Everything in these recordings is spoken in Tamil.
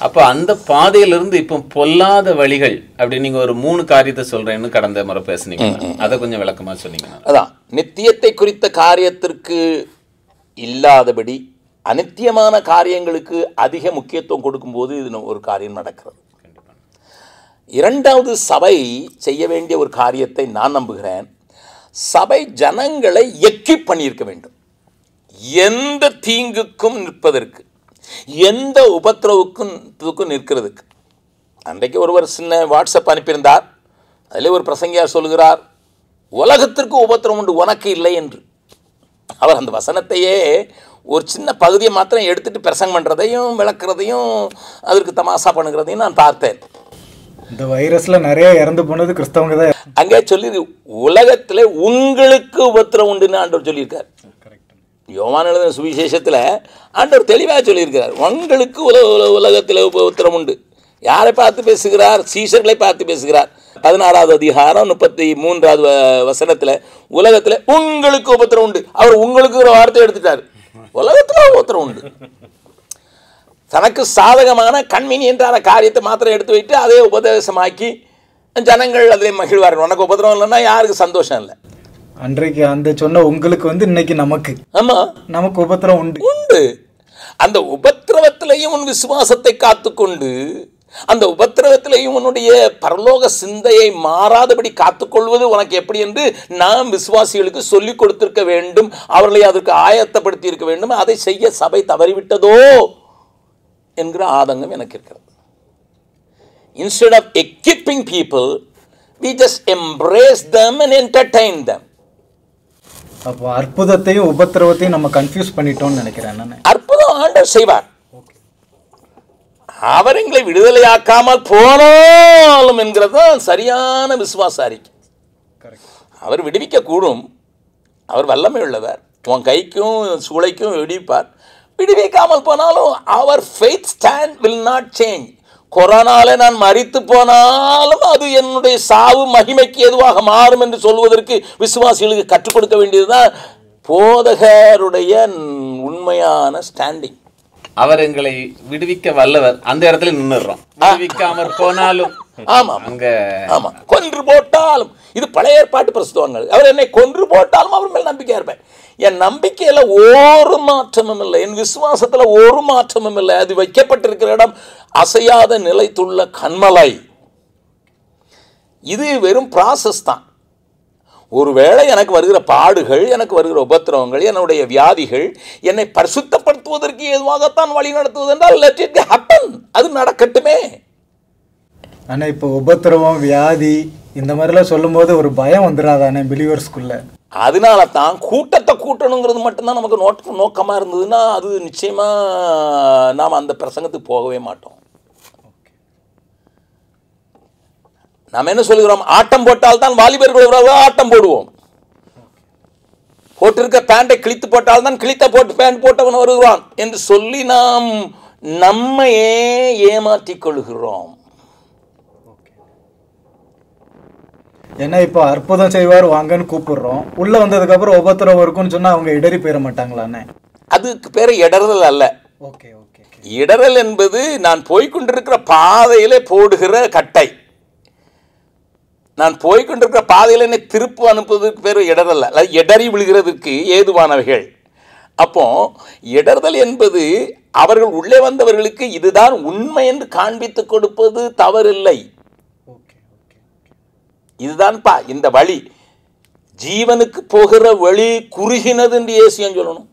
அப்ப அந்த பாதையிலிருந்து இப்போ பொல்லாத வழிகள் அப்படி நீங்க ஒரு மூணு காரியத்தை சொல்றேன்னு கடந்த முறை பேசுனீங்க அதை கொஞ்சம் விளக்கமா சொன்னீங்கன்னா அதான் நித்தியத்தை குறித்த காரியத்திற்கு இல்லாதபடி அனித்தியமான காரியங்களுக்கு அதிக முக்கியத்துவம் கொடுக்கும்போது இது ஒரு காரியம் நடக்கிறது இரண்டாவது சபை செய்ய வேண்டிய ஒரு காரியத்தை நான் நம்புகிறேன் சபை ஜனங்களை எக்கிப் பண்ணியிருக்க வேண்டும் எந்த தீங்குக்கும் நிற்பதற்கு எந்த உபத்திரவுக்கும் இதுக்கும் நிற்கிறதுக்கு அன்றைக்கு ஒருவர் சின்ன வாட்ஸ்அப் அனுப்பியிருந்தார் அதிலே ஒரு பிரசங்கியார் சொல்கிறார் உலகத்திற்கு உபத்திரம் உண்டு உனக்கு இல்லை என்று அவர் அந்த வசனத்தையே ஒரு சின்ன பகுதியை மாத்திரம் எடுத்துட்டு பிரசங்கம் பண்ணுறதையும் விளக்குறதையும் அதற்கு தமாசா பண்ணுகிறதையும் நான் பார்த்தேன் இந்த வைரஸ்ல நிறைய இறந்து போனது கிறிஸ்தவங்க தான் அங்கே சொல்லி உலகத்தில் உங்களுக்கு உபத்திரம் உண்டுன்னு ஆண்டவர் சொல்லியிருக்கார் யோவான் எழுதின சுவிசேஷத்தில் ஆண்டவர் தெளிவாக சொல்லியிருக்கிறார் உங்களுக்கு உல உல- உலகத்தில் உபத்திரம் உண்டு யாரை பார்த்து பேசுகிறார் சீசர்களை பார்த்து பேசுகிறார் பதினாறாவது அதிகாரம் முப்பத்தி மூன்றாவது வ- வசனத்தில் உலகத்தில் உங்களுக்கு உபத்திரம் உண்டு அவர் உங்களுக்கு ஒரு வார்த்தை எடுத்துட்டார் உலகத்தில் உபத்திரம் உண்டு தனக்கு சாதகமான கன்வீனியன்டான காரியத்தை மாத்திரம் எடுத்து வைத்து அதே உபதேசமாக்கி ஜனங்கள் அதில் மகிழ்வார்கள் உனக்கு உபத்திரம் இல்லைன்னா யாருக்கு சந்தோஷம் இல்லை அன்றைக்கு அந்த சொன்ன உங்களுக்கு வந்து இன்னைக்கு நமக்கு ஆமாம் நமக்கு உபத்திரம் உண்டு உண்டு அந்த உபத்திரவத்திலையும் உன் விசுவாசத்தை காத்துக்கொண்டு அந்த உபத்திரவத்திலையும் உன்னுடைய பரலோக சிந்தையை மாறாதபடி காத்துக்கொள்வது உனக்கு எப்படி என்று நாம் விசுவாசிகளுக்கு சொல்லிக் கொடுத்திருக்க வேண்டும் அவர்களை அதற்கு ஆயத்தப்படுத்தி இருக்க வேண்டும் அதை செய்ய சபை தவறிவிட்டதோ என்கிற ஆதங்கம் எனக்கு இருக்கிறது instead of equipping people we just embrace them and entertain them அப்போ அற்புதத்தையும் உபத்திரவத்தையும் நம்ம கன்ஃபியூஸ் பண்ணிட்டோம்னு நினைக்கிறேன் நான் அற்புதம் ஆண்டவர் செய்வார் அவர் எங்களை விடுதலையாக்காமல் போனாலும் என்கிறது தான் சரியான விசுவாச அறிக்கை கரெக்ட் அவர் விடுவிக்க கூடும் அவர் வல்லமை உள்ளவர் உன் கைக்கும் சூளைக்கும் விடுவிப்பார் விடுவிக்காமல் போனாலும் அவர் faith stand will not change கொரோனால நான் மரித்து போனாலும் அது என்னுடைய சாவு மகிமைக்கு எதுவாக மாறும் என்று சொல்வதற்கு விசுவாசிகளுக்கு கற்றுக் கொடுக்க வேண்டியதுதான் போதகருடைய உண்மையான ஸ்டாண்டிங் அவர் எங்களை விடுவிக்க வல்லவர் அந்த இடத்துல நின்னுடுறோம் விடுவிக்காம போனாலும் ஆமாம் அங்க ஆமா கொன்று போட்டாலும் இது பழைய ஏற்பாட்டு பிரசுத்தவங்கள் அவர் என்னை கொன்று போட்டாலும் அவர் மேல் நம்பிக்கையா இருப்பேன் என் நம்பிக்கையில ஒரு மாற்றமும் இல்லை என் விசுவாசத்துல ஒரு மாற்றமும் இல்லை அது வைக்கப்பட்டிருக்கிற இடம் அசையாத நிலைத்துள்ள கண்மலை இது வெறும் ப்ராசஸ் தான் ஒருவேளை எனக்கு வருகிற பாடுகள் எனக்கு வருகிற உபத்திரவங்கள் என்னுடைய வியாதிகள் என்னை பரிசுத்தப்படுத்துவதற்கு எதுவாகத்தான் வழி நடத்துவது என்றால் let it happen அது நடக்கட்டுமே ஆனா இப்போ உபத்திரவம் வியாதி இந்த மாதிரிலாம் சொல்லும்போது ஒரு பயம் வந்துடாதானே பிலீவர்ஸ்குள்ள அதனால தான் கூட்டத்தை கூட்டணுங்கிறது மட்டும்தான் நமக்கு நோக்க நோக்கமாக இருந்ததுன்னா அது நிச்சயமாக நாம் அந்த பிரசங்கத்துக்கு போகவே மாட்டோம் நாம் என்ன சொல்கிறோம் ஆட்டம் போட்டால் தான் வாலிபர்கள் உறவு ஆட்டம் போடுவோம் போட்டிருக்க பேண்டை கிழித்து போட்டால் தான் கிழித்த போட்டு பேண்ட் போட்டவன் வருகிறான் என்று சொல்லி நாம் நம்மையே ஏமாற்றிக் கொள்கிறோம் ஏன்னா இப்போ அற்புதம் செய்வார் வாங்கன்னு கூப்பிடுறோம் உள்ள வந்ததுக்கு அப்புறம் உபத்திரவம் இருக்கும்னு சொன்னா அவங்க இடறி போயிட மாட்டாங்களாண்ணே அதுக்கு பேர் இடறுதல் அல்ல ஓகே ஓகே இடறல் என்பது நான் போய்க்கொண்டிருக்கிற பாதையிலே போடுகிற கட்டை நான் போய்க்கொண்டிருக்கிற பாதையில் என்னை திருப்பு அனுப்புவதற்கு பேர் இடறல் அல்ல இடறி விழுகிறதுக்கு ஏதுவானவைகள் அப்போ இடறுதல் என்பது அவர்கள் உள்ளே வந்தவர்களுக்கு இதுதான் உண்மை என்று காண்பித்து கொடுப்பது தவறில்லை ஓகே ஓகே இதுதான்ப்பா இந்த வழி ஜீவனுக்கு போகிற வழி குறுகினது என்று ஏசியம் சொல்லணும்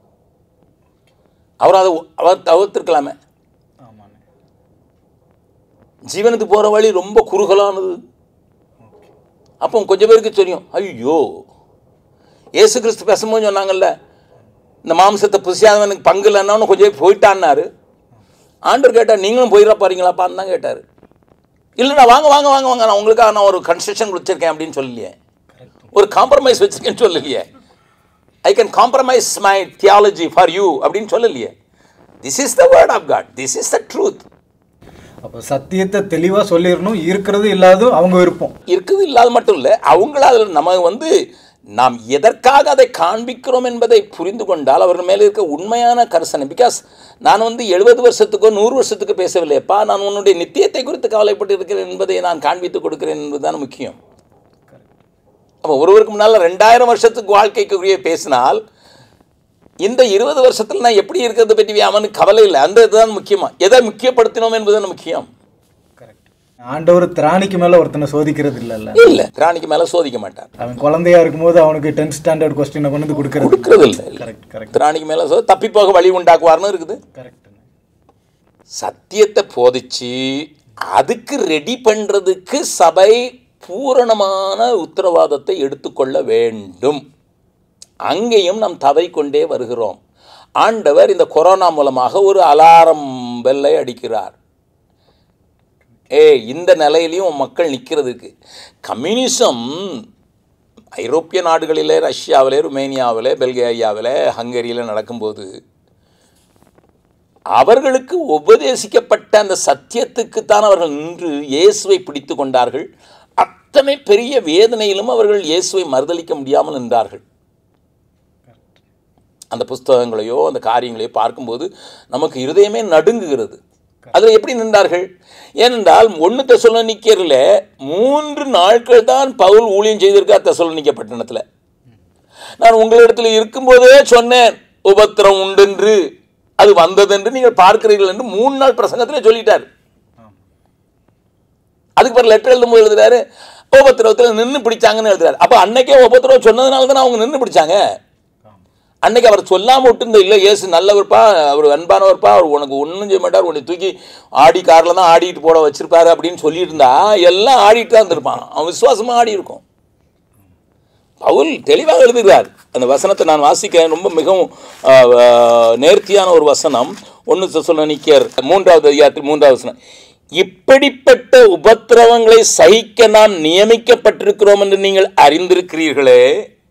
அவர் அதை அவர் தவிர்த்திருக்கலாமே ஆமாண்ணே ஜீவனுக்கு போகிற வழி ரொம்ப குறுகலானது அப்போ கொஞ்சம் பேருக்கு தெரியும் ஐயோ இயேசு கிறிஸ்து பேசும்போது சொன்னாங்கல்ல இந்த மாம்சத்தை புசியாதவனுக்கு பங்கு இல்லைன்னு கொஞ்சம் பேர் போயிட்டான்னாரு ஆண்டவர் கேட்டார் நீங்களும் போயிட போறீங்களாப்பான்னு தான் கேட்டார் இல்லைண்ணா வாங்க வாங்க வாங்க வாங்க நான் உங்களுக்காக நான் ஒரு கன்ஸ்ட்ரக்ஷன் வச்சுருக்கேன் அப்படின்னு சொல்லலையே ஒரு காம்ப்ரமைஸ் வச்சுருக்கேன்னு சொல்லலையே I can compromise my theology for you அப்படின்னு சொல்லலையே this is the word of God this is the truth அப்போ சத்தியத்தை தெளிவா சொல்லிடணும் இருக்கிறது இல்லாததும் அவங்க விருப்பம் இருக்குது இல்லாத மட்டும் இல்லை அவங்கள அதில் நம்ம வந்து நாம் எதற்காக அதை காண்பிக்கிறோம் என்பதை புரிந்து கொண்டால் அவர்கள் மேலே இருக்க உண்மையான கரிசனை பிகாஸ் நான் வந்து எழுபது வருஷத்துக்கோ நூறு வருஷத்துக்கு பேசவில்லைப்பா நான் உன்னுடைய நித்தியத்தை குறித்து கவலைப்பட்டு இருக்கிறேன் என்பதை நான் காண்பித்து கொடுக்கிறேன் என்பதுதான் முக்கியம் அப்போ ஒருவருக்கு முன்னால் ரெண்டாயிரம் வருஷத்துக்கு வாழ்க்கைக்குரிய பேசினால் இந்த இருபது வருஷத்தில் நான் எப்படி இருக்கிறத பற்றி அவனுக்கு கவலை இல்லை அந்த இதுதான் முக்கியமா எதை முக்கியப்படுத்தினோம் என்பதுதான் முக்கியம் ஆண்டவர் திராணிக்கு மேல ஒருத்தனை சோதிக்கிறது இல்லைல்ல இல்லை திராணிக்கு மேலே சோதிக்க மாட்டார் அவன் குழந்தையா இருக்கும்போது அவனுக்கு டென்த் ஸ்டாண்டர்ட் கொஸ்டினை கொண்டு வந்து கொடுக்கறது கொடுக்கறது இல்லை கரெக்ட் கரெக்ட் திராணிக்கு மேலே சோ தப்பி போக வழி உண்டாக்குவார்னு இருக்குது கரெக்ட் சத்தியத்தை போதிச்சு அதுக்கு ரெடி பண்ணுறதுக்கு சபை பூரணமான உத்தரவாதத்தை எடுத்துக்கொள்ள வேண்டும் அங்கேயும் நாம் தவறிக்கொண்டே வருகிறோம் ஆண்டவர் இந்த கொரோனா மூலமாக ஒரு அலாரம் பெல்லை அடிக்கிறார் ஏ இந்த நிலையிலையும் உன் மக்கள் நிற்கிறதுக்கு கம்யூனிசம் ஐரோப்பிய நாடுகளிலே ரஷ்யாவிலே ருமேனியாவிலே பெல்கேரியாவிலே ஹங்கேரியில் நடக்கும்போது அவர்களுக்கு உபதேசிக்கப்பட்ட அந்த சத்தியத்துக்குத்தான் அவர்கள் நின்று இயேசுவை பிடித்து கொண்டார்கள் அத்தனை பெரிய வேதனையிலும் அவர்கள் இயேசுவை மறுதளிக்க முடியாமல் நின்றார்கள் அந்த புஸ்தகங்களையோ அந்த காரியங்களையோ பார்க்கும்போது நமக்கு இருதயமே நடுங்குகிறது அதில் எப்படி நின்றார்கள் ஏனென்றால் ஒன்று தெசலோனிக்கரில் மூன்று நாட்கள் தான் பவுல் ஊழியம் செய்திருக்கார் தெசலோனிக்க பட்டணத்தில் நான் உங்களிடத்தில் இருக்கும்போதே சொன்னேன் உபத்திரம் உண்டென்று அது வந்ததென்று நீங்கள் பார்க்கிறீர்கள் என்று மூணு நாள் பிரசங்கத்திலே சொல்லிட்டார் அதுக்கு பிறகு லெட்டர் எழுதும்போது எழுதுறாரு உபத்திரவத்தில் நின்று பிடிச்சாங்கன்னு எழுதுறாரு அப்போ அன்னைக்கே உபத்திரவம் சொன்னதுனால தானே அவங்க நின்று பிடிச்சாங்க அன்னைக்கு அவர் சொல்லாமல் விட்டுருந்த இல்லை இயேசு நல்லவர்ப்பா அவர் அன்பானவர்ப்பா அவர் உனக்கு ஒன்றும் செய்ய மாட்டார் உன்னை தூக்கி ஆடி காரில் தான் ஆடிட்டு போட வச்சிருப்பாரு அப்படின்னு சொல்லியிருந்தா எல்லாம் ஆடிட்டு தான் இருந்திருப்பான் அவன் விசுவாசமாக ஆடி இருக்கும் பவுல் தெளிவாக எழுதுகிறார் அந்த வசனத்தை நான் வாசிக்கிறேன் ரொம்ப மிகவும் ஆ, ஆ, நேர்த்தியான ஒரு வசனம் ஒன்று சொல்ல நிற்கிறார் மூன்றாவது அதிகாரத்தில் மூன்றாவது வசனம் இப்படிப்பட்ட உபத்திரவங்களை சகிக்க நாம் நியமிக்கப்பட்டிருக்கிறோம் என்று நீங்கள் அறிந்திருக்கிறீர்களே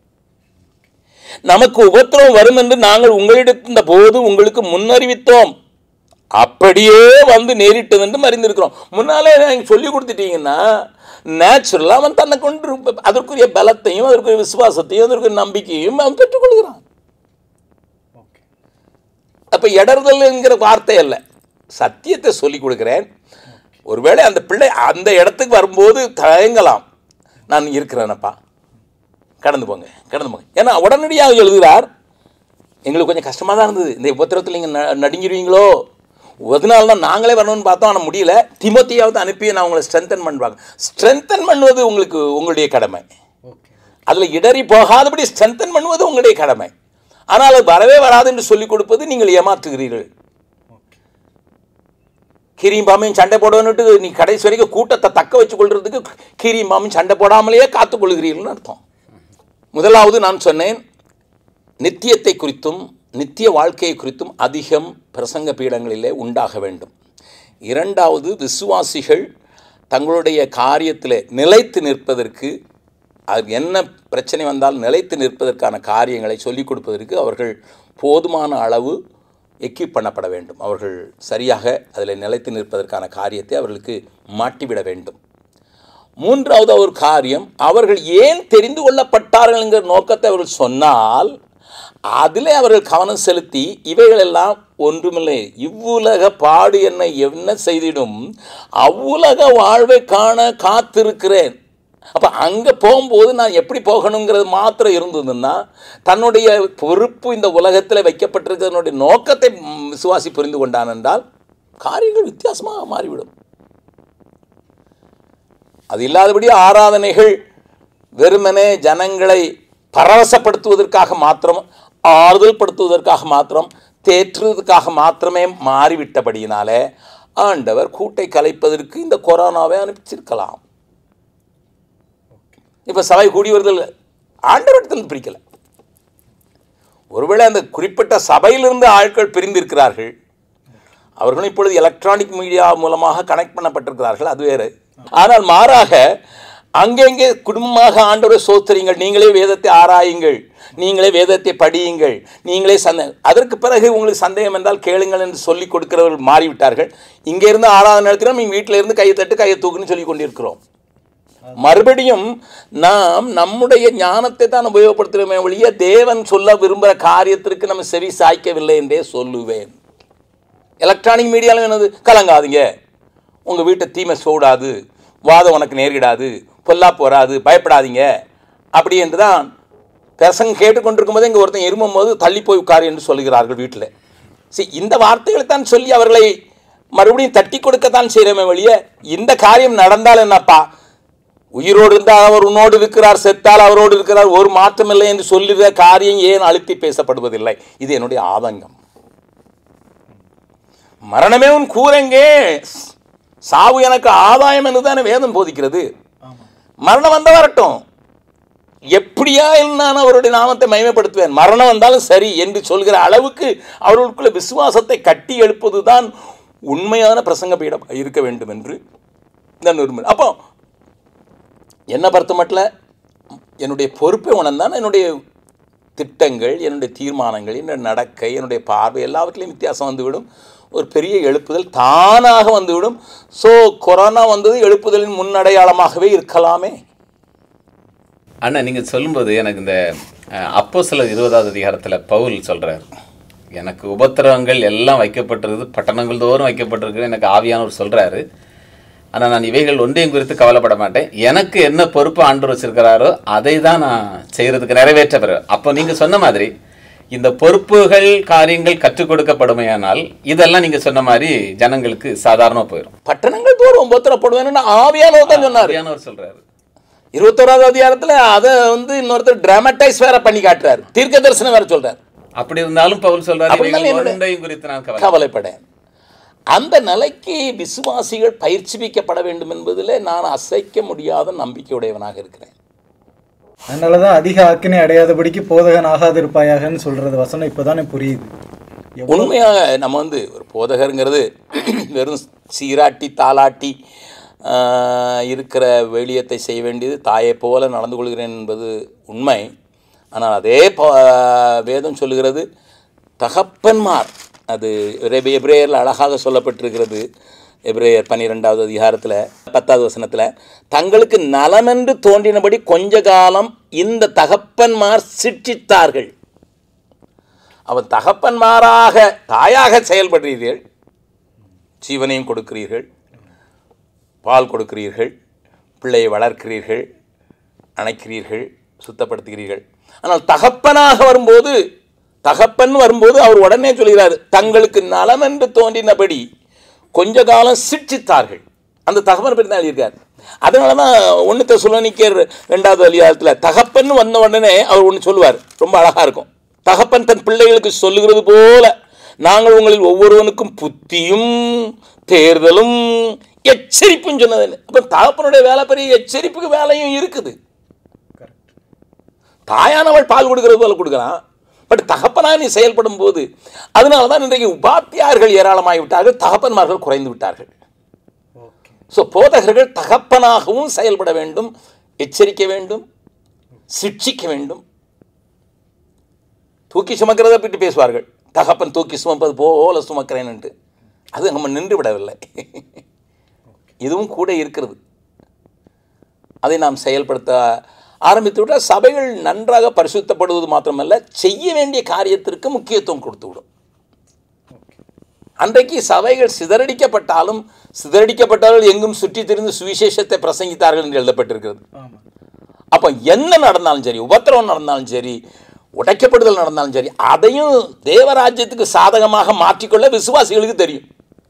நமக்கு உபத்திரவம் வரும் என்று நாங்கள் உங்களிடத்திருந்த போது உங்களுக்கு முன்னறிவித்தோம் அப்படியே வந்து நேரிட்டது என்று அறிந்திருக்கிறோம் முன்னாலே நீங்கள் சொல்லி கொடுத்துட்டீங்கன்னா நேச்சுரலாக அவன் தன்னை கொண்டு இருப்ப- அதற்குரிய பலத்தையும் அதற்குரிய விசுவாசத்தையும் அதற்குரிய நம்பிக்கையும் அவன் பெற்றுக்கொள்கிறான் ஓகே அப்போ இடறுதல்ங்கிற வார்த்தை அல்ல சத்தியத்தை சொல்லி கொடுக்கிறேன் ஒருவேளை அந்த பிள்ளை அந்த இடத்துக்கு வரும்போது தயங்கலாம் நான் இருக்கிறேனப்பா கடந்து போங்க கடந்து போங்க ஏன்னா உடனடியாக எழுதுகிறார் எங்களுக்கு கொஞ்சம் கஷ்டமாக தான் இருந்தது இந்த உபத்திரத்தில் நீங்கள் ந நடுங்கிடுவீங்களோ அதனால தான் நாங்களே வரணும்னு பார்த்தோம் ஆனால் முடியல திமோத்தியாவது அனுப்பி நான் உங்களை ஸ்ட்ரென்தன் பண்ணுவாங்க ஸ்ட்ரென்தன் பண்ணுவது உங்களுக்கு உங்களுடைய கடமை ஓகே அதில் இடறி போகாதபடி ஸ்ட்ரென்தன் பண்ணுவது உங்களுடைய கடமை ஆனால் அது வரவே வராது என்று சொல்லிக் கொடுப்பது நீங்கள் ஏமாற்றுகிறீர்கள் ஓகே கீரியும் பாம்பையும் சண்டை போடணுட்டு நீ கடைசி வரைக்கும் கூட்டத்தை தக்க வச்சு கொள்றதுக்கு கீரியும் பாம்பையும் சண்டை போடாமலேயே காத்துக்கொள்கிறீர்கள்னு அர்த்தம் முதலாவது நான் சொன்னேன் நித்தியத்தை குறித்தும் நித்திய வாழ்க்கையை குறித்தும் அதிகம் பிரசங்க பீடங்களிலே உண்டாக வேண்டும் இரண்டாவது விசுவாசிகள் தங்களுடைய காரியத்தில் நிலைத்து நிற்பதற்கு அது என்ன பிரச்சனை வந்தால் நிலைத்து நிற்பதற்கான காரியங்களை சொல்லிக் கொடுப்பதற்கு அவர்கள் போதுமான அளவு எக்யூப் பண்ணப்பட வேண்டும் அவர்கள் சரியாக அதில் நிலைத்து நிற்பதற்கான காரியத்தை அவர்களுக்கு மாட்டிவிட வேண்டும் மூன்றாவது ஒரு காரியம் அவர்கள் ஏன் தெரிந்து கொள்ளப்பட்டார்கள் என்கிற நோக்கத்தை அவர்கள் சொன்னால் அதிலே அவர்கள் கவனம் செலுத்தி இவைகளெல்லாம் ஒன்றுமில்லை இவ்வுலக பாடு என்னை என்ன செய்திடும் அவ்வுலக வாழ்வை காண காத்திருக்கிறேன் அப்போ அங்கே போகும்போது நான் எப்படி போகணுங்கிறது மாத்திரம் இருந்ததுன்னா தன்னுடைய பொறுப்பு இந்த உலகத்தில் வைக்கப்பட்டிருக்கிறதனுடைய நோக்கத்தை ம், விசுவாசி புரிந்து கொண்டான் என்றால் காரியங்கள் வித்தியாசமாக மாறிவிடும் அது இல்லாதபடி ஆராதனைகள் வெறுமனே ஜனங்களை பரவசப்படுத்துவதற்காக மாத்திரம் ஆறுதல் படுத்துவதற்காக மாத்திரம் தேற்றுவதற்காக மாத்திரமே மாறிவிட்டபடியினாலே ஆண்டவர் கூட்டை கலைப்பதற்கு இந்த கொரோனாவை அனுப்பிச்சிருக்கலாம் இப்போ சபை கூடி வருதல் ஆண்டவரிடத்தில் பிடிக்கல ஒருவேளை அந்த குறிப்பிட்ட சபையிலிருந்து ஆட்கள் பிரிந்திருக்கிறார்கள் அவர்களும் இப்பொழுது எலக்ட்ரானிக் மீடியா மூலமாக கனெக்ட் பண்ணப்பட்டிருக்கிறார்கள் அது வேறு ஆனால் மாறாக அங்கங்கே குடும்பமாக ஆண்டவரை சோத்தரிங்கள் நீங்களே வேதத்தை ஆராயுங்கள் நீங்களே வேதத்தை படியுங்கள் நீங்களே சந்த அதற்கு பிறகு உங்களுக்கு சந்தேகம் என்றால் கேளுங்கள் என்று சொல்லி கொடுக்கிறவர்கள் மாறிவிட்டார்கள் இங்கே இருந்து ஆறாவது நேரத்திலும் நீங்கள் வீட்டில் இருந்து கையை தட்டு கையை தூக்குன்னு சொல்லி கொண்டிருக்கிறோம் மறுபடியும் நாம் நம்முடைய ஞானத்தை தான் உபயோகப்படுத்துகிறோமே ஒழிய தேவன் சொல்ல விரும்புகிற காரியத்திற்கு நம்ம செவி சாய்க்கவில்லை என்றே சொல்லுவேன் எலக்ட்ரானிக் மீடியாலும் என்னது கலங்காதீங்க உங்கள் வீட்டை தீமை சூடாது வாதம் உனக்கு நேரிடாது பொல்லாப்பு வராது பயப்படாதீங்க அப்படி என்று தான் பிரசங்க கேட்டுக்கொண்டிருக்கும் போது இங்கே ஒருத்தன் இருமும் போது தள்ளி போய் உட்காரு என்று சொல்கிறார்கள் வீட்டில் சரி இந்த வார்த்தைகளை தான் சொல்லி அவர்களை மறுபடியும் தட்டி கொடுக்கத்தான் செய்கிறோமே வெளிய இந்த காரியம் நடந்தால் என்னப்பா உயிரோடு இருந்தால் அவர் உன்னோடு இருக்கிறார் செத்தால் அவரோடு இருக்கிறார் ஒரு மாற்றம் இல்லை என்று சொல்லுகிற காரியம் ஏன் அழுத்தி பேசப்படுவதில்லை இது என்னுடைய ஆதங்கம் மரணமே உன் கூரெங்கே சாவு எனக்கு ஆதாயம் என்று தானே வேதம் போதிக்கிறது மரணம் வந்த வரட்டும் எப்படியா நான் அவருடைய நாமத்தை மகிமைப்படுத்துவேன் மரணம் வந்தாலும் சரி என்று சொல்கிற அளவுக்கு அவர்களுக்குள்ள விசுவாசத்தை கட்டி எழுப்பது தான் உண்மையான பிரசங்க பீடம் இருக்க வேண்டும் என்று நான் விரும்புகிறேன் அப்போ என்னை பொறுத்த மட்டும் என்னுடைய பொறுப்பை உணர்ந்தான் என்னுடைய திட்டங்கள் என்னுடைய தீர்மானங்கள் என்னுடைய நடக்கை என்னுடைய பார்வை எல்லாவற்றிலையும் வித்தியாசம் வந்துவிடும் ஒரு பெரிய எழுப்புதல் தானாக வந்துவிடும் ஸோ கொரோனா வந்தது எழுப்புதலின் முன்னடையாளமாகவே இருக்கலாமே அண்ணா நீங்க சொல்லும்போது எனக்கு இந்த அப்போ சில இருபதாவது அதிகாரத்துல பவுல் சொல்றார் எனக்கு உபத்திரவங்கள் எல்லாம் வைக்கப்பட்டிருக்குது பட்டணங்கள் தோறும் வைக்கப்பட்டிருக்கு எனக்கு ஆவியானவர் சொல்றாரு ஆனா நான் இவைகள் ஒன்றையும் குறித்து கவலைப்பட மாட்டேன் எனக்கு என்ன பொறுப்பு ஆண்டு வச்சிருக்கிறாரோ அதை தான் நான் செய்யறதுக்கு நிறைவேற்ற பெற அப்போ நீங்க சொன்ன மாதிரி இந்த பொறுப்புகள் காரியங்கள் கற்றுக் கொடுக்கப்படுமையானால் இதெல்லாம் நீங்க சொன்ன மாதிரி ஜனங்களுக்கு சாதாரணமா போயிடும் பட்டணங்கள் தோறும் உபத்திரப்படுவேன்னு ஆவியானவர் தான் சொன்னார் ஆவியானவர் சொல்றாரு இருபத்தோராவது அதிகாரத்தில் அதை வந்து இன்னொருத்தர் டிராமடைஸ் வேற பண்ணி காட்டுறாரு தீர்க்க தரிசனம் வேற சொல்றாரு அப்படி இருந்தாலும் பவுல் சொல்றாரு அப்படி இருந்தாலும் இவைகள் என்னுடைய- ஒன்றையும் குறித்து நான் கவலை கவலைப்படேன் அந்த நிலைக்கு விசுவாசிகள் பயிற்சிவிக்கப்பட வேண்டும் என்பதில் நான் அசைக்க முடியாத நம்பிக்கையுடையவனாக இருக்கிறேன் அதனாலதான் அதிக ஆக்கினை அடையாதபடிக்கு போதகன் ஆகாதிருப்பாயாகன்னு சொல்றது வசனம் இப்பதானே புரியுது எவ்வ- உண்மையாக நம்ம வந்து ஒரு போதகருங்கிறது வெறும் சீராட்டி தாலாட்டி ஆஹ், இருக்கிற வெளியத்தை செய்ய வேண்டியது தாயை போல நடந்து கொள்கிறேன் என்பது உண்மை ஆனால் அதே ப- வேதம் சொல்லுகிறது தகப்பன்மார் அது எபிரே- எபிரேயரில் அழகாக சொல்லப்பட்டிருக்கிறது எபிரேயர் பன்னிரெண்டாவது அதிகாரத்தில் பத்தாவது வசனத்தில் தங்களுக்கு நலமென்று தோன்றினபடி கொஞ்ச காலம் இந்த தகப்பன்மார் சிற்றித்தார்கள் அவன் தகப்பன்மாராக தாயாக செயல்படுறீர்கள் ஜீவனையும் கொடுக்கிறீர்கள் பால் கொடுக்கிறீர்கள் பிள்ளையை வளர்க்கிறீர்கள் அணைக்கிறீர்கள் சுத்தப்படுத்துகிறீர்கள் ஆனால் தகப்பனாக வரும்போது தகப்பன் வரும்போது அவர் உடனே சொல்கிறார் தங்களுக்கு நலம் என்று தோன்றினபடி கொஞ்ச காலம் சிட்சித்தார்கள் அந்த தகப்பன் பற்றி தான் எழுதியிருக்கார் அதனால தான் ஒன்று சுலனிக்கர் ரெண்டாவது அதிகாரத்தில் தகப்பன் வந்த உடனே அவர் ஒன்று சொல்லுவார் ரொம்ப அழகாக இருக்கும் தகப்பன் தன் பிள்ளைகளுக்கு சொல்லுகிறது போல நாங்கள் உங்களில் ஒவ்வொருவனுக்கும் புத்தியும் தேர்தலும் எச்சரிப்பும் சொன்னது அப்போ தகப்பனுடைய வேலை பெரிய எச்சரிப்புக்கு வேலையும் இருக்குது தாயானவள் பால் கொடுக்கிறது போல கொடுக்கலாம் பட் தகப்பனாக நீ செயல்படும் போது அதனால தான் இன்றைக்கு உபாத்தியார்கள் ஏராளமாகி விட்டார்கள் தகப்பன்மார்கள் குறைந்து விட்டார்கள் ஓகே ஸோ போதகர்கள் தகப்பனாகவும் செயல்பட வேண்டும் எச்சரிக்க வேண்டும் சிட்சிக்க வேண்டும் தூக்கி சுமக்கிறதை பற்றி பேசுவார்கள் தகப்பன் தூக்கி சுமப்பது போல சுமக்கிறேன்னுட்டு அது நம்ம நின்று விடவில்லை இதுவும் கூட இருக்கிறது அதை நாம் செயல்படுத்த ஆரம்பித்து விட்டால் சபைகள் நன்றாக பரிசுத்தப்படுவது மாத்திரமல்ல செய்ய வேண்டிய காரியத்திற்கு முக்கியத்துவம் கொடுத்து விடும் அன்றைக்கு சபைகள் சிதறடிக்கப்பட்டாலும் சிதறடிக்கப்பட்டாலும் எங்கும் சுற்றி திரிந்து சுவிசேஷத்தை பிரசங்கித்தார்கள் என்று எழுதப்பட்டிருக்கிறது ஆமா அப்போ என்ன நடந்தாலும் சரி உபத்திரவம் நடந்தாலும் சரி உடைக்கப்படுதல் நடந்தாலும் சரி அதையும் தேவராஜ்யத்துக்கு சாதகமாக மாற்றிக்கொள்ள விசுவாசிகளுக்கு தெரியும்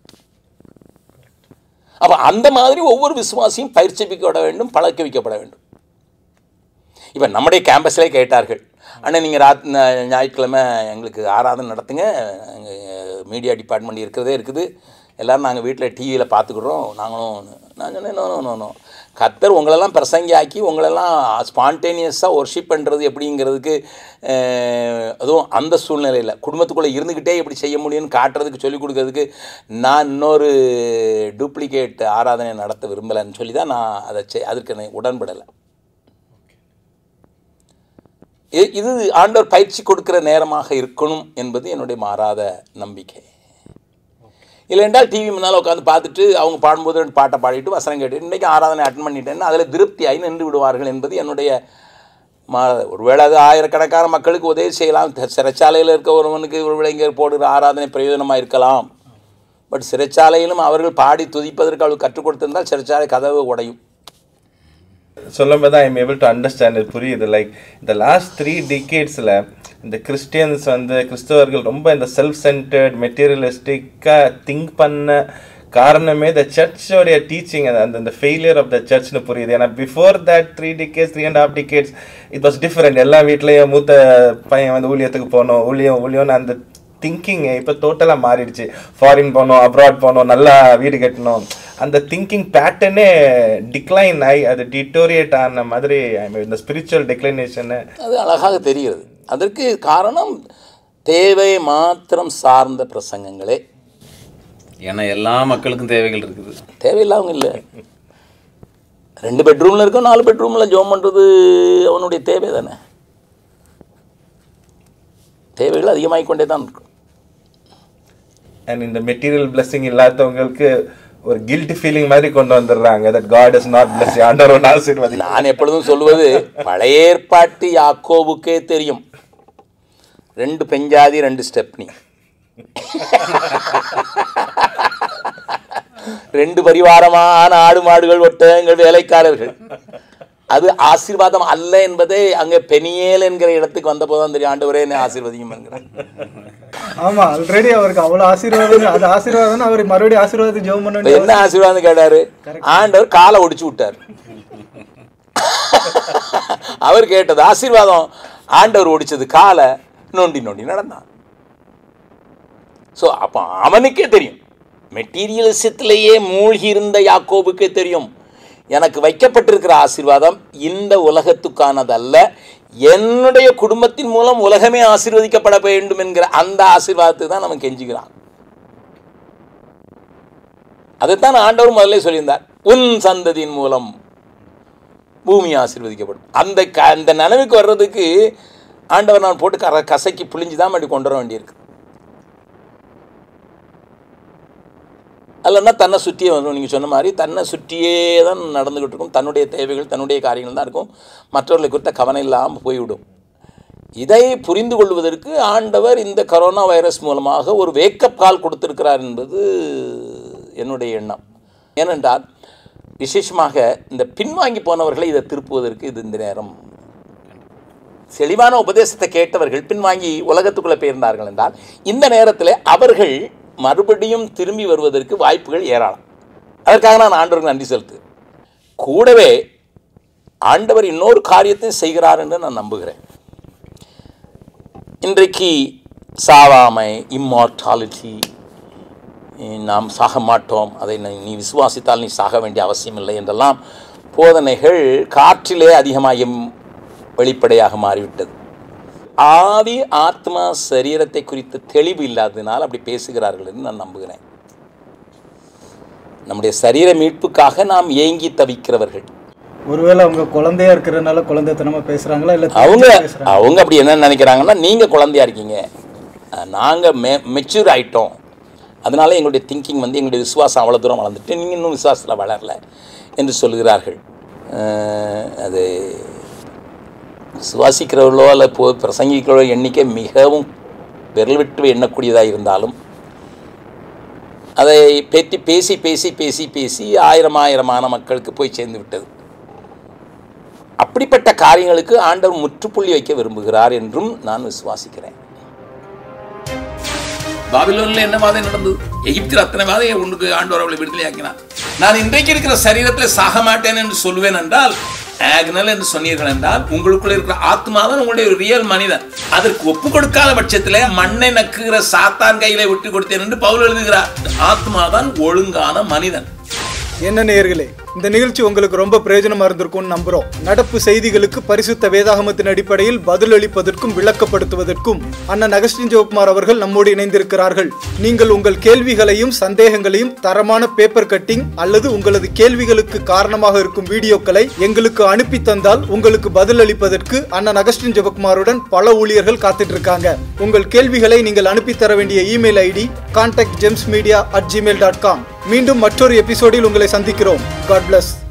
அப்போ அந்த மாதிரி ஒவ்வொரு விசுவாசியும் பயிற்சிப்பிக்கப்பட வேண்டும் பழக்க வைக்கப்பட வேண்டும் இப்போ நம்முடைய கேம்பஸ்லேயே கேட்டார்கள் அண்ணா நீங்கள் ராத் ந- ஞாயிற்றுக்கிழமை எங்களுக்கு ஆராதனை நடத்துங்க மீடியா டிபார்ட்மெண்ட் இருக்கிறதே இருக்குது எல்லோரும் நாங்கள் வீட்டில் டிவியில் பார்த்துக்குறோம் நாங்களும் நான் சொன்னேன் நோ நோ நோ கத்தர் உங்களெல்லாம் பிரசங்கி ஆக்கி உங்களெல்லாம் ஸ்பான்டேனியஸாக ஒர்ஷிப் பண்ணுறது எப்படிங்கிறதுக்கு அஹ், அதுவும் அந்த சூழ்நிலையில் குடும்பத்துக்குள்ளே இருந்துக்கிட்டே எப்படி செய்ய முடியும்னு காட்டுறதுக்கு சொல்லிக் கொடுக்கறதுக்கு நான் இன்னொரு டூப்ளிகேட் ஆராதனை நடத்த விரும்பலைன்னு சொல்லி தான் நான் அதை செய் அதற்கு நான் உடன்படலை இ- இது ஆண்டவர் பயிற்சி கொடுக்கிற நேரமாக இருக்கணும் என்பது என்னுடைய மாறாத நம்பிக்கை இல்லை என்றால் டிவி முன்னால் உட்காந்து பார்த்துட்டு அவங்க பாடும்போது ரெண்டு பாட்டை பாடிட்டு வசனம் கேட்டு இன்றைக்கி ஆராதனை அட்டன் பண்ணிட்டேன்னு அதில் திருப்தியாகி நின்று விடுவார்கள் என்பது என்னுடைய மா ஒருவேளை அது ஆயிரக்கணக்கான மக்களுக்கு உதவி செய்யலாம் த- சிறைச்சாலையில் இருக்க ஒருவனுக்கு ஒருவேளை இங்கே போடுகிற ஆராதனை பிரயோஜனமாக இருக்கலாம் பட் சிறைச்சாலையிலும் அவர்கள் பாடி துதிப்பதற்கு அவளுக்கு கற்றுக் கொடுத்திருந்தால் சிறைச்சாலை கதவு உடையும் சொல்லும்போது I am able to understand புரியுது லைக் இந்த லாஸ்ட் த்ரீ டிகேட்ஸில் இந்த கிறிஸ்டியன்ஸ் வந்து கிறிஸ்தவர்கள் ரொம்ப இந்த செல்ஃப் சென்டர்ட் மெட்டீரியலிஸ்டிக்காக திங்க் பண்ண காரணமே இந்த சர்ச்சோடைய டீச்சிங் அந்த அந்த ஃபெயிலியர் ஆஃப் த சர்ச்னு புரியுது ஏன்னா before that three decades three and half decades it was different எல்லா வீட்லேயும் மூத்த பையன் வந்து ஊழியத்துக்கு போகணும் ஊழியம் ஊழியம்னு அந்த திங்கிங் இப்போ டோட்டலாக மாறிடுச்சு ஃபாரின் போகணும் அப்ராட் போகணும் நல்லா வீடு கட்டணும் அந்த திங்கிங் பேட்டர்னே டிக்ளைன் ஆகி அது டிட்டோரியேட் ஆன மாதிரி I mean, இந்த ஸ்பிரிச்சுவல் டிக்ளைனேஷனு அது அழகாக தெரிகிறது அதற்கு காரணம் தேவை மாத்திரம் சார்ந்த பிரசங்கங்களே ஏன்னா எல்லா மக்களுக்கும் தேவைகள் இருக்குது தேவையில்லாம இல்லை ரெண்டு பெட்ரூமில் இருக்கும் நாலு பெட்ரூமில் ஜோம் பண்ணுறது அவனுடைய தேவை தானே தேவைகள் அதிகமாகிக் கொண்டே தான் இருக்கும் அண்ட் இந்த மெட்டீரியல் blessing இல்லாதவங்களுக்கு ஒரு கில்ட் ஃபீலிங் மாதிரி கொண்டு வந்துடுறாங்க that God is not bless ஆண்டவர் ஒன்று ஆசீர்வாதி நான் எப்பொழுதும் சொல்லுவது பழைய ஏற்பாட்டு யாக்கோவுக்கே தெரியும் ரெண்டு பெஞ்சாதி ரெண்டு ஸ்டெப்னி ரெண்டு பரிவாரமான ஆடு மாடுகள் ஒட்டகங்கள் வேலைக்காரர்கள் அது ஆசீர்வாதம் அல்ல என்பதை அங்கே பெனியேல் என்கிற இடத்துக்கு வந்த போதுதான் தெரியும் ஆண்டவரே என்னை ஆசீர்வதியும் என்கிறார் ஆமா ஆல்ரெடி அவருக்கு அவ்வளவு ஆசீர்வாதம் அது ஆசீர்வாதம் அவர் மறுபடியும் ஆசீர்வாதம் ஜெபம் பண்ண இப்ப வேண்டிய என்ன ஆசீர்வாதம் கேட்டாரு ஆண்டவர் காலை ஒடிச்சு விட்டார் அவர் கேட்டது ஆசீர்வாதம் ஆண்டவர் ஒடிச்சது காலை நோண்டி நோண்டி நடந்தான் ஸோ அப்போ அவனுக்கே தெரியும் மெட்டீரியலிசத்திலேயே மூழ்கி இருந்த யாக்கோபுக்கே தெரியும் எனக்கு வைக்கப்பட்டிருக்கிற ஆசீர்வாதம் இந்த உலகத்துக்கானதல்ல என்னுடைய குடும்பத்தின் மூலம் உலகமே ஆசீர்வதிக்கப்பட வேண்டும் என்கிற அந்த ஆசீர்வாதத்தை தான் நமக்கு கெஞ்சுகிறான் அதைத்தான் ஆண்டவர் முதல்ல சொல்லியிருந்தார் உன் சந்ததியின் மூலம் பூமி ஆசீர்வதிக்கப்படும் அந்த க அந்த நனவுக்கு வர்றதுக்கு ஆண்டவர் நான் போட்டு கர கசக்கி புளிஞ்சு தான் அப்படி கொண்டு வர வேண்டியிருக்கு இல்லைன்னா தன்னை சுற்றியே வரும் நீங்கள் சொன்ன மாதிரி தன்னை சுற்றியே தான் நடந்துக்கிட்டு இருக்கும் தன்னுடைய தேவைகள் தன்னுடைய காரியங்கள் தான் இருக்கும் மற்றவர்களை குறித்த கவனம் இல்லாமல் போய்விடும் இதை புரிந்து கொள்வதற்கு ஆண்டவர் இந்த கரோனா வைரஸ் மூலமாக ஒரு வேக்கப் கால் கொடுத்திருக்கிறார் என்பது என்னுடைய எண்ணம் ஏனென்றால் விசேஷமாக இந்த பின்வாங்கி போனவர்களை இதை திருப்புவதற்கு இது இந்த நேரம் செழிவான உபதேசத்தை கேட்டவர்கள் பின்வாங்கி உலகத்துக்குள்ளே போயிருந்தார்கள் என்றால் இந்த நேரத்தில் அவர்கள் மறுபடியும் திரும்பி வருவதற்கு வாய்ப்புகள் ஏராளம் அதற்காக நான் ஆண்டவருக்கு நன்றி செலுத்து கூடவே ஆண்டவர் இன்னொரு காரியத்தையும் செய்கிறார் என்று நான் நம்புகிறேன் இன்றைக்கு சாவாமை இம்மார்டாலிட்டி நாம் சாக மாட்டோம் அதை நீ- நீ விசுவாசித்தால் நீ சாக வேண்டிய அவசியம் இல்லை என்றெல்லாம் போதனைகள் காற்றிலே அதிகமாக வெளிப்படையாக மாறிவிட்டது ஆவி ஆத்மா சரீரத்தை குறித்த தெளிவு இல்லாததினால் அப்படி பேசுகிறார்கள் என்று நான் நம்புகிறேன் நம்முடைய சரீர மீட்புக்காக நாம் ஏங்கி தவிக்கிறவர்கள் ஒருவேளை அவங்க குழந்தையா இருக்கிறதுனால குழந்தைத்தனமா பேசுறாங்களா இல்ல அவங்க தெரிஞ்சு பேசுறாங்களா? அவங்க அப்படி என்ன நினைக்கிறாங்கன்னா நீங்கள் குழந்தையா இருக்கீங்க நாங்கள் மெ மெச்சூர் ஆயிட்டோம் அதனால எங்களுடைய திங்கிங் வந்து எங்களுடைய விசுவாசம் அவ்வளோ தூரம் வளர்ந்துட்டு நீங்கள் இன்னும் விசுவாசத்தில் வளரல என்று சொல்கிறார்கள் அஹ், அது சுவாசிக்கிறவர்களோ அல்ல போ பிரசங்கிக்கிறவர்களோ எண்ணிக்கை மிகவும் விரல் விட்டு எண்ணக்கூடியதாக இருந்தாலும் அதை பற்றி பேசி பேசி பேசி பேசி ஆயிரம் ஆயிரமான மக்களுக்கு போய் சேர்ந்து விட்டது அப்படிப்பட்ட காரியங்களுக்கு ஆண்டவர் முற்றுப்புள்ளி வைக்க விரும்புகிறார் என்றும் நான் விசுவாசிக்கிறேன் பாபிலோனில் என்ன வாதை நடந்தது எகிப்தில் அத்தனை வாதையை உனக்கு ஆண்டவர் அவளை விடுதலை ஆக்கினார் நான் இன்றைக்கு இருக்கிற சரீரத்தில் சாக மாட்டேன் என்று சொல்லுவேன் என்றால் ஆக்னல் என்று சொன்னீர்கள் என்றால் உங்களுக்குள்ள இருக்கிற ஆத்மா தான் உங்களுடைய ஒரு ரியல் மனிதன் அதற்கு ஒப்பு கொடுக்காத பட்சத்தில் மண்ணை நக்குகிற சாத்தான் கையில விட்டு கொடுத்தேன் என்று பவுல் எழுதுகிறார் ஆத்மா தான் ஒழுங்கான மனிதன் என்ன நேயர்களே இந்த நிகழ்ச்சி உங்களுக்கு ரொம்ப பிரயோஜனமா இருந்திருக்கும்னு நம்புறோம் நடப்பு செய்திகளுக்கு பரிசுத்த வேதாகமத்தின் அடிப்படையில் பதிலளிப்பதற்கும் விளக்கப்படுத்துவதற்கும் அண்ணன் அகஸ்டின் ஜோகுமார் அவர்கள் நம்மோடு இணைந்திருக்கிறார்கள் நீங்கள் உங்கள் கேள்விகளையும் சந்தேகங்களையும் தரமான பேப்பர் கட்டிங் அல்லது உங்களது கேள்விகளுக்கு காரணமாக இருக்கும் வீடியோக்களை எங்களுக்கு அனுப்பி தந்தால் உங்களுக்கு பதிலளிப்பதற்கு அண்ணன் அகஸ்டின் ஜெபக்குமாருடன் பல ஊழியர்கள் காத்துட்டு இருக்காங்க உங்கள் கேள்விகளை நீங்கள் அனுப்பி தர வேண்டிய email ID contact gems media at Gmail dot com மீண்டும் மற்றொரு எபிசோடில் உங்களை சந்திக்கிறோம் காட் பிளஸ்